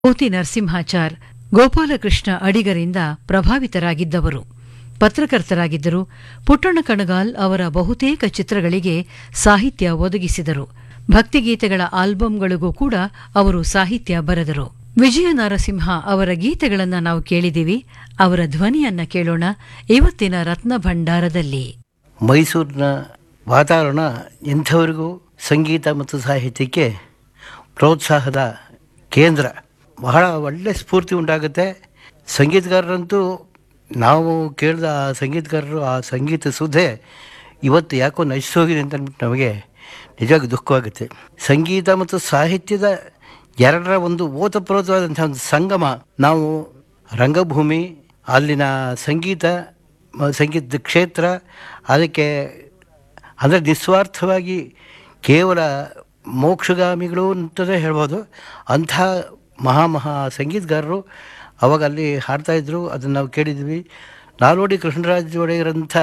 ಕೋತಿ ನರಸಿಂಹಾಚಾರ್ ಗೋಪಾಲಕೃಷ್ಣ ಅಡಿಗರಿಂದ ಪ್ರಭಾವಿತರಾಗಿದ್ದವರು ಪತ್ರಕರ್ತರಾಗಿದ್ದರು ಪುಟ್ಟಣ್ಣ ಕಣಗಾಲ್ ಅವರ ಬಹುತೇಕ ಚಿತ್ರಗಳಿಗೆ ಸಾಹಿತ್ಯ ಒದಗಿಸಿದರು ಭಕ್ತಿಗೀತೆಗಳ ಆಲ್ಬಂಗಳಿಗೂ ಕೂಡ ಅವರು ಸಾಹಿತ್ಯ ಬರೆದರು ವಿಜಯ ನರಸಿಂಹ ಅವರ ಗೀತೆಗಳನ್ನ ನಾವು ಕೇಳಿದಿವಿ ಅವರ ಧ್ವನಿಯನ್ನ ಕೇಳೋಣ ಇವತ್ತಿನ ರತ್ನ ಭಂಡಾರದಲ್ಲಿ ಮೈಸೂರಿನ ವಾತಾವರಣ ಎಂಥವರಿಗೂ ಸಂಗೀತ ಮತ್ತು ಸಾಹಿತ್ಯಕ್ಕೆ ಪ್ರೋತ್ಸಾಹದ ಕೇಂದ್ರ ಬಹಳ ಒಳ್ಳೆ ಸ್ಫೂರ್ತಿ ಉಂಟಾಗುತ್ತೆ ಸಂಗೀತಗಾರರಂತೂ ನಾವು ಕೇಳಿದ ಆ ಸಂಗೀತಗಾರರು ಆ ಸಂಗೀತ ಸುಧೆ ಇವತ್ತು ಯಾಕೋ ನಶಿಸೋಗಿದೆ ಅಂತ ಅಂದ್ಬಿಟ್ಟು ನಮಗೆ ನಿಜವಾಗಿ ದುಃಖವಾಗುತ್ತೆ ಸಂಗೀತ ಮತ್ತು ಸಾಹಿತ್ಯದ ಎರಡರ ಒಂದು ಓತಪ್ರೋತವಾದಂಥ ಒಂದು ಸಂಗಮ ನಾವು ರಂಗಭೂಮಿ ಅಲ್ಲಿನ ಸಂಗೀತ ಮ- ಸಂಗೀತದ ಕ್ಷೇತ್ರ ಅದಕ್ಕೆ ಅಂದರೆ ನಿಸ್ವಾರ್ಥವಾಗಿ ಕೇವಲ ಮೋಕ್ಷಗಾಮಿಗಳು ಅಂತಲೇ ಹೇಳ್ಬೋದು ಅಂಥ ಮಹಾ ಮಹಾ ಸಂಗೀತಗಾರರು ಅವಾಗ ಅಲ್ಲಿ ಹಾಡ್ತಾಯಿದ್ರು ಅದನ್ನು ನಾವು ಕೇಳಿದ್ವಿ ನಾಲ್ವಡಿ ಕೃಷ್ಣರಾಜ ಒಡೆಯರಂಥ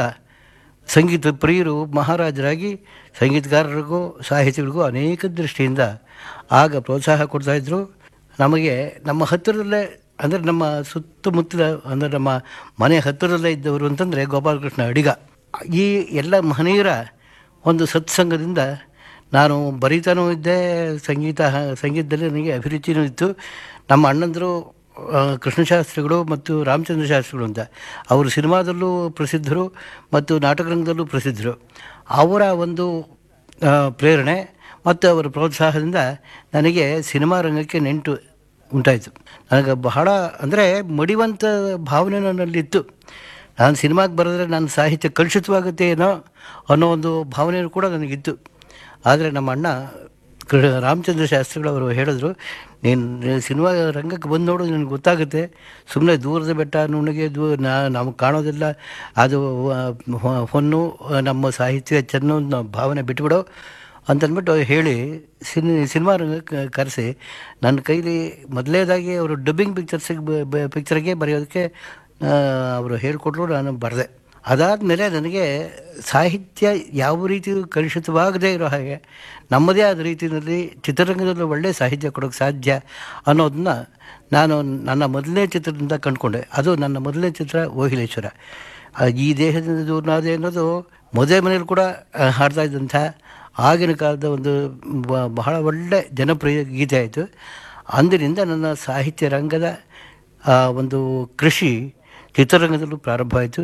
ಸಂಗೀತ ಪ್ರಿಯರು ಮಹಾರಾಜರಾಗಿ ಸಂಗೀತಗಾರರಿಗೂ ಸಾಹಿತಿಗಳಿಗೂ ಅನೇಕ ದೃಷ್ಟಿಯಿಂದ ಆಗ ಪ್ರೋತ್ಸಾಹ ಕೊಡ್ತಾಯಿದ್ರು ನಮಗೆ ನಮ್ಮ ಹತ್ತಿರದಲ್ಲೇ ಅಂದರೆ ನಮ್ಮ ಸುತ್ತಮುತ್ತಲ ಅಂದರೆ ನಮ್ಮ ಮನೆ ಹತ್ತಿರದಲ್ಲೇ ಇದ್ದವರು ಅಂತಂದರೆ ಗೋಪಾಲಕೃಷ್ಣ ಅಡಿಗ ಈ ಎಲ್ಲ ಮಹನೀಯರ ಒಂದು ಸತ್ಸಂಗದಿಂದ ನಾನು ಬರೀತಾನೂ ಇದ್ದೆ ಸಂಗೀತ ಸಂಗೀತದಲ್ಲಿ ನನಗೆ ಅಭಿರುಚಿನೂ ಇತ್ತು ನಮ್ಮ ಅಣ್ಣಂದರು ಆ, ಕೃಷ್ಣಶಾಸ್ತ್ರಿಗಳು ಮತ್ತು ರಾಮಚಂದ್ರ ಶಾಸ್ತ್ರಿಗಳು ಅಂತ ಅವರು ಸಿನಿಮಾದಲ್ಲೂ ಪ್ರಸಿದ್ಧರು ಮತ್ತು ನಾಟಕರಂಗದಲ್ಲೂ ಪ್ರಸಿದ್ಧರು ಅವರ ಒಂದು ಆ, ಪ್ರೇರಣೆ ಮತ್ತು ಅವರ ಪ್ರೋತ್ಸಾಹದಿಂದ ನನಗೆ ಸಿನಿಮಾ ರಂಗಕ್ಕೆ ನೆಂಟು ಉಂಟಾಯಿತು ನನಗೆ ಬಹಳ ಅಂದರೆ ಮಡಿವಂತ ಭಾವನೆ ನನ್ನಲ್ಲಿತ್ತು ನಾನು ಸಿನಿಮಾಗೆ ಬರೆದ್ರೆ ನನ್ನ ಸಾಹಿತ್ಯ ಕಲುಷಿತವಾಗುತ್ತೆ ಏನೋ ಅನ್ನೋ ಒಂದು ಭಾವನೆಯೂ ಕೂಡ ನನಗಿತ್ತು ಆದರೆ ನಮ್ಮ ಅಣ್ಣ ಕೃ ರಾಮಚಂದ್ರ ಶಾಸ್ತ್ರಿಗಳು ಅವರು ಹೇಳಿದ್ರು ನೀನು ಸಿನಿಮಾ ರಂಗಕ್ಕೆ ಬಂದು ನೋಡು ನಿನಗೆ ಗೊತ್ತಾಗುತ್ತೆ ಸುಮ್ಮನೆ ದೂರದ ಬೆಟ್ಟ ನುಣ್ಣಗೆ ದೂ ನಾ ನಮಗೆ ಕಾಣೋದಿಲ್ಲ ಅದು ಆ, ಹೊ- ಹೊನ್ನು ಆ, ನಮ್ಮ ಸಾಹಿತ್ಯ ಚೆನ್ನು ಅನ್ನೋ ಭಾವನೆ ಬಿಟ್ಬಿಡು ಅಂತಂದ್ಬಿಟ್ಟು ಹೇಳಿ ಸಿನಿ ಸಿನಿಮಾ ರಂಗಕ್ಕೆ ಕರೆಸಿ ನನ್ನ ಕೈಲಿ ಮೊದಲನೇದಾಗಿ ಅವರು ಡಬ್ಬಿಂಗ್ ಪಿಕ್ಚರ್ಸಿಗೆ ಪಿಕ್ಚರ್ಗೆ ಬರೆಯೋದಕ್ಕೆ ಆ, ಅವರು ಹೇಳಿಕೊಟ್ರು ನಾನು ಬರೆದೆ ಅದಾದಮೇಲೆ ನನಗೆ ಸಾಹಿತ್ಯ ಯಾವ ರೀತಿ ಕಲುಷಿತವಾಗದೇ ಇರೋ ಹಾಗೆ ನಮ್ಮದೇ ಆದ ರೀತಿಯಲ್ಲಿ ಚಿತ್ರರಂಗದಲ್ಲಿ ಒಳ್ಳೆಯ ಸಾಹಿತ್ಯ ಕೊಡೋಕ್ಕೆ ಸಾಧ್ಯ ಅನ್ನೋದನ್ನ ನಾನು ನನ್ನ ಮೊದಲನೇ ಚಿತ್ರದಿಂದ ಕಂಡುಕೊಂಡೆ ಅದು ನನ್ನ ಮೊದಲನೇ ಚಿತ್ರ ಓಹಿಲೇಶ್ವರ ಆ, ಈ ದೇಹದಿಂದ ದೂರನಾದೆ ಅನ್ನೋದು ಮದುವೆ ಮನೇಲಿ ಕೂಡ ಆ, ಹಾಡ್ತಾ ಇದ್ದಂಥ ಆಗಿನ ಕಾಲದ ಒಂದು ಬ- ಬಹಳ ಒಳ್ಳೆ ಜನಪ್ರಿಯ ಗೀತೆ ಆಯಿತು ಅಂದಿನಿಂದ ನನ್ನ ಸಾಹಿತ್ಯ ರಂಗದ ಆ, ಒಂದು ಕೃಷಿ ಚಿತ್ರರಂಗದಲ್ಲೂ ಪ್ರಾರಂಭ ಆಯಿತು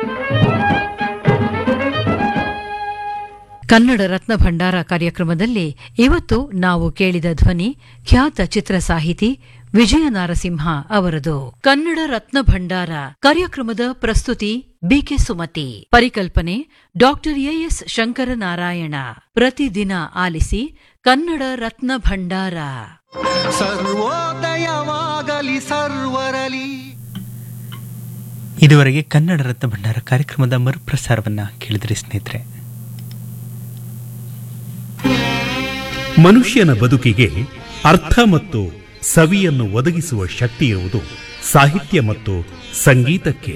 ಕನ್ನಡ ರತ್ನ ಭಂಡಾರ ಕಾರ್ಯಕ್ರಮದಲ್ಲಿ ಇವತ್ತು ನಾವು ಕೇಳಿದ ಧ್ವನಿ ಖ್ಯಾತ ಚಿತ್ರ ಸಾಹಿತಿ ವಿಜಯ ನಾರಸಿಂಹ ಅವರದು ಕನ್ನಡ ರತ್ನ ಭಂಡಾರ ಕಾರ್ಯಕ್ರಮದ ಪ್ರಸ್ತುತಿ ಬಿಕೆ ಸುಮತಿ ಪರಿಕಲ್ಪನೆ ಡಾಕ್ಟರ್ ಎಎಸ್ ಶಂಕರನಾರಾಯಣ ಪ್ರತಿದಿನ ಆಲಿಸಿ ಕನ್ನಡ ರತ್ನ ಭಂಡಾರ ಸರ್ವೋದಯವಾಗಲಿ ಸರ್ವರಲಿ ಇದುವರೆಗೆ ಕನ್ನಡ ರತ್ನ ಭಂಡಾರ ಕಾರ್ಯಕ್ರಮದ ಮರುಪ್ರಸಾರವನ್ನ ಕೇಳಿದ್ರಿ ಸ್ನೇಹಿತರೆ ಮನುಷ್ಯನ ಬದುಕಿಗೆ ಅರ್ಥ ಮತ್ತು ಸವಿಯನ್ನು ಒದಗಿಸುವ ಶಕ್ತಿ ಇರುವುದು ಸಾಹಿತ್ಯ ಮತ್ತು ಸಂಗೀತಕ್ಕೆ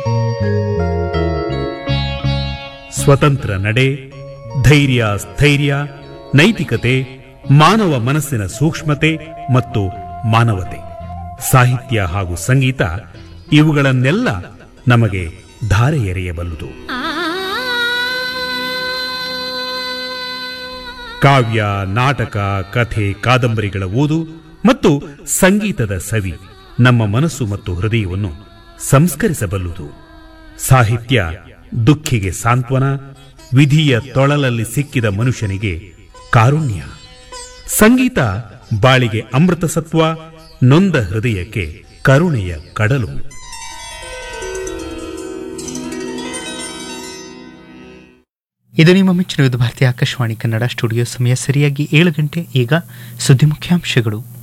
ಸ್ವತಂತ್ರ ನಡೆ ಧೈರ್ಯ ಸ್ಥೈರ್ಯ ನೈತಿಕತೆ ಮಾನವ ಮನಸ್ಸಿನ ಸೂಕ್ಷ್ಮತೆ ಮತ್ತು ಮಾನವತೆ ಸಾಹಿತ್ಯ ಹಾಗೂ ಸಂಗೀತ ಇವುಗಳನ್ನೆಲ್ಲ ನಮಗೆ ಧಾರೆ ಎರೆಯಬಲ್ಲುದು ಕಾವ್ಯ ನಾಟಕ ಕಥೆ ಕಾದಂಬರಿಗಳ ಓದು ಮತ್ತು ಸಂಗೀತದ ಸವಿ ನಮ್ಮ ಮನಸ್ಸು ಮತ್ತು ಹೃದಯವನ್ನು ಸಂಸ್ಕರಿಸಬಲ್ಲುದು ಸಾಹಿತ್ಯ ದುಃಖಿಗೆ ಸಾಂತ್ವನ ವಿಧಿಯ ತೊಳಲಲ್ಲಿ ಸಿಕ್ಕಿದ ಮನುಷ್ಯನಿಗೆ ಕಾರುಣ್ಯ ಸಂಗೀತ ಬಾಳಿಗೆ ಅಮೃತ ಸತ್ವ ನೊಂದ ಹೃದಯಕ್ಕೆ ಕರುಣೆಯ ಕಡಲು ಇದು ನಿಮ್ಮ ಮೆಚ್ಚಿನ ವಿವಿಧ ಭಾರತೀಯ ಆಕಾಶವಾಣಿ ಕನ್ನಡ ಸ್ಟುಡಿಯೋ ಸಮಯ ಸರಿಯಾಗಿ ಏಳು ಗಂಟೆ ಈಗ ಸುದ್ದಿ ಮುಖ್ಯಾಂಶಗಳು